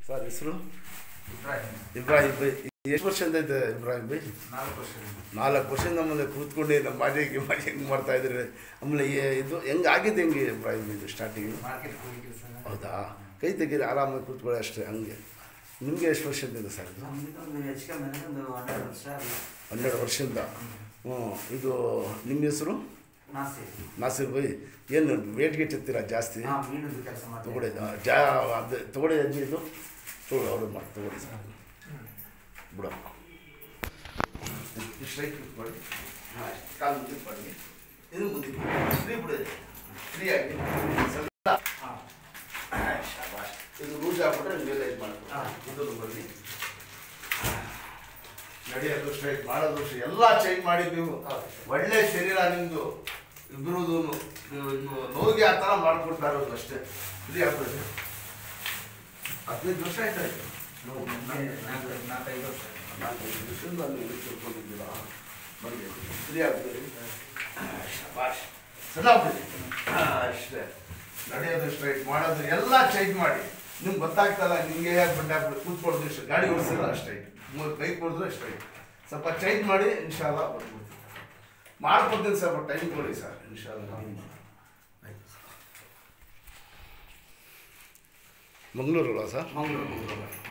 Sir ಹೆಸರು Ibrahim Ibrahim by ಎಷ್ಟು ವರ್ಷದಿಂದ ಇದೆ ಇಬ್ರಾಹಿಂ ಬೈ ನಾಲ್ಕು ವರ್ಷದಿಂದ ನಾಲ್ಕು ವರ್ಷದಿಂದ ಆಮೇಲೆ ಕೂತ್ಕೊಂಡು ನಮ್ಮ ಮಾಡಿ ಮಾಡಿ ಹೆಂಗೆ ಮಾಡ್ತಾ ಇದ್ರಿ ಆಮೇಲೆ ಏ- ಇದು ಹೆಂಗೆ ಆಗಿದೆ ಹೆಂಗೆ ಇಬ್ರಾಹಿಂ ಇದು ಸ್ಟಾರ್ಟಿಂಗ್ ಮಾರ್ಕೆಟ್ ಹೋಗಿದ್ವಿ ಸರ್ ಹೌದಾ ಕೈ ತೆಗೀರಿ ಆರಾಮಾಗಿ ಕೂತ್ಕೊಳ್ಳಿ ಅಷ್ಟೇ ಹಂಗೆ ನಿಮಗೆ ಎಷ್ಟು ವರ್ಷದಿಂದ ಇದೆ ಸರ್ ಇದು ನಮ್ದು ಹೆಚ್ಚು ಕಮ್ಮಿ ಅಂದ್ರೆ ಒಂದು ಹನ್ನೆರಡು ವರ್ಷ ಅಲ್ಲ ಹನ್ನೆರಡು ವರ್ಷದಿಂದ ಹ್ಞೂ ಇದು ನಿಮ್ಮ ಹೆಸರು ನಾಸಿ ನಾಸಿರ್ ಬೈ ಏನು ವೇಟ್ ಗೇಟ್ ಎತ್ತೀರಾ ಜಾಸ್ತಿ ಹಾ ಮೀನದು ಕೆಲಸ ತಗೊಳ್ಳಿ ಮಾಡ್ತೀವಿ ಆ, ಜಾ ಅದು ತಗೊಳ್ಳಿ ಅಜ್ಜಿ ಇದು ತಗೊಳ್ಳಿ ಅವ್ರು ಮಾಡಿ ತಗೊಳ್ಳಿ ಸರ್ ಬಿಡ ಸ್ಟ್ರೈಟ್ ಕೂತ್ಕೊಳ್ಳಿ ಹಾಂ ಕಾಲು ಮುಂದಕ್ಕೆ ಮಾಡಿ ಇದು ಮುಂದಕ್ಕೆ ಫ್ರೀ ಬಿಡಿ ಫ್ರೀ ಆಗಿ ಸ್ವಲ್ಪ ಹಾಂ ಶಾಬಾಷ್. ಇದು ಲೂಸ್ ಆಗ್ಬಿಟ್ರೆ ನಿಮಗೆಲ್ಲ ಇದು ಮಾಡ್ಕೊಳ್ಳಿ ಹಾ. ಇದನ್ನು ಬರಲಿ ನಡೆಯೋದು ಸ್ಟ್ರೈಟ್ ಮಾಡೋದು straight ಎಲ್ಲ ಚೇಂಜ್ ಮಾಡಿ ನೀವು ಹೌದು. ಒಳ್ಳೆ ಶರೀರ ನಿಮ್ಮದು ಇಬ್ಬರದು ನೋವಿಗೆ ಆ ಥರ ಮಾಡ್ಕೊಡ್ತಾ ಇರೋದು ಅಷ್ಟೇ ಫ್ರೀ ಆಗ್ತದೆ ಹದಿನೈದು ವರ್ಷ ಆಯ್ತಾ ಇದು? ನೋವು. ನಾಲ್ಕು ನಾಲ್ಕೈದು ವರ್ಷ ನಾಲ್ಕೈದು ವರ್ಷದಿಂದ ನೀವು ಇದಕ್ಕೆ ತಿಳ್ಕೊಂಡಿದ್ದೀರಾ ಬನ್ನಿ ಫ್ರೀ ಆಗ್ತದೆ ಶಬಾಷ್ ಚೆನ್ನಾಗ್ಬಿಡಿ ಅಷ್ಟೇ ನಡೆಯೋದು ಸ್ಟ್ರೈಟ್ ಮಾಡೋದು ಎಲ್ಲ ಚೇಂಜ್ ಮಾಡಿ ನಿಮ್ಗೆ ಗೊತ್ತಾಗ್ತಲ್ಲ ನಿಮಗೆ ಬಂಡೆ ಕೂತ್ಕೊಳ್ಳೋದು ಇಷ್ಟ ಗಾಡಿ ಓಡಿಸಿದ್ರೆ ಅಷ್ಟೇ ಮೂರು ಕೈ ಕೊಡಿದ್ರೆ ಸ್ಟ್ರೈಟ್ ಸ್ವಲ್ಪ ಚೇಂಜ್ ಮಾಡಿ ಇನ್ಶಾಲ್ಲ ಬರ್ಬೋದು ಮಾಡ್ಕೊಡ್ತೀನಿ ಸರ್ ಟೈಮ್ ಕೊಡಿ ಸರ್ ಇನ್ಶಾಲ್ಲ ಆಯ್ತು ಮಂಗಳೂರಲ್ಲ ಸರ್ ಮಂಗಳೂರು ಮಂಗಳೂರು